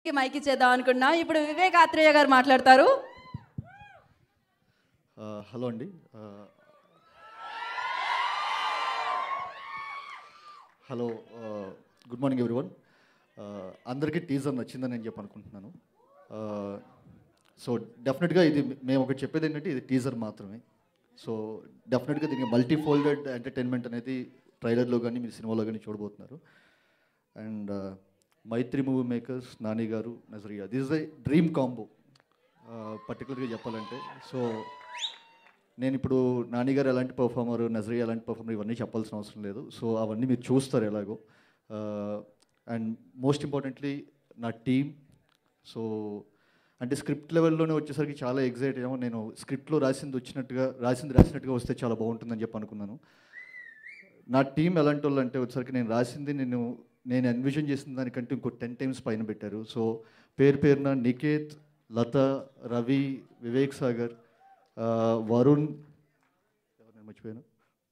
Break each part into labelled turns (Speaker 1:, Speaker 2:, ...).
Speaker 1: mic ఇచ్చేద్దాం అనుకున్నాం ఇప్పుడు వివేక్ ఆత్రేయ గారు మాట్లాడతారు
Speaker 2: ఆ, హలో అండి ఆ, హలో ఆ, గుడ్ మార్నింగ్ ఎవ్రీవన్ ఆ, అందరికీ టీజర్ నచ్చిందని నేను చెప్పి అనుకుంటున్నాను ఆ, సో డెఫినెట్గా ఇది మేము ఒకటి చెప్పేది ఏంటంటే ఇది టీజర్ మాత్రమే సో డెఫినెట్గా దీనికి మల్టీ ఫోల్డెడ్ ఎంటర్టైన్మెంట్ అనేది ట్రైలర్లో కానీ మీరు సినిమాలో కానీ చూడబోతున్నారు and Mythri movie makers Nani గారు Nazriya this is the dream combo పర్టికులర్గా చెప్పాలంటే సో నేను ఇప్పుడు నాని గారు ఎలాంటి పర్ఫార్మర్ నజరియా ఎలాంటి పర్ఫార్మర్ ఇవన్నీ చెప్పాల్సిన అవసరం లేదు సో అవన్నీ మీరు చూస్తారు ఎలాగో అండ్ మోస్ట్ ఇంపార్టెంట్లీ నా టీమ్ సో అంటే స్క్రిప్ట్ లెవెల్లోనే వచ్చేసరికి చాలా ఎగ్జైట్ అయ్యాము నేను స్క్రిప్ట్లో రాసింది వచ్చినట్టుగా రాసింది రాసినట్టుగా వస్తే చాలా బాగుంటుందని చెప్పి అనుకున్నాను నా టీం ఎలాంటి వాళ్ళు అంటే వచ్చేసరికి నేను రాసింది నేను నేను ఎన్విజన్ చేసిన దానికంటే ఇంకో టెన్ టైమ్స్ పైన పెట్టారు సో పేరు పేరున నికేత్ లత రవి వివేక్ సాగర్ ఆ, వరుణ్ ఎవరు నేను మర్చిపోయాను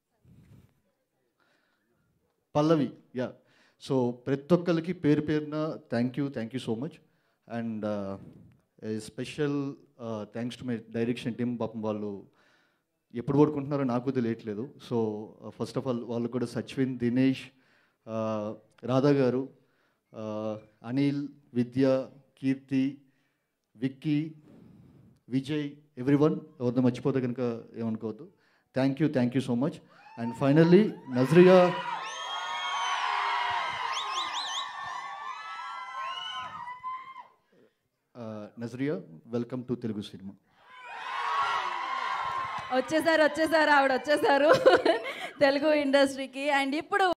Speaker 2: పల్లవి యా సో ప్రతి ఒక్కరికి పేరు పేరున thank you thank you so much and special thanks to my direction team పాపం వాళ్ళు ఎప్పుడు పడుకుంటున్నారో నాకు తెలియట్లేదు సో ఫస్ట్ ఆఫ్ ఆల్ వాళ్ళు కూడా సచిన్ దినేష్ ఆ, రాధా గారు ఆ, అనిల్ విద్య కీర్తి విక్కీ విజయ్ ఎవ్రీవన్ ఎవరిని మర్చిపోతే కనుక ఏమనుకోవద్దు thank you thank you so much and finally Nazriya Nazriya welcome to Telugu cinema
Speaker 1: వచ్చేసారు వచ్చేసారు ఆవిడ వచ్చేసారు తెలుగు ఇండస్ట్రీకి అండ్ ఇప్పుడు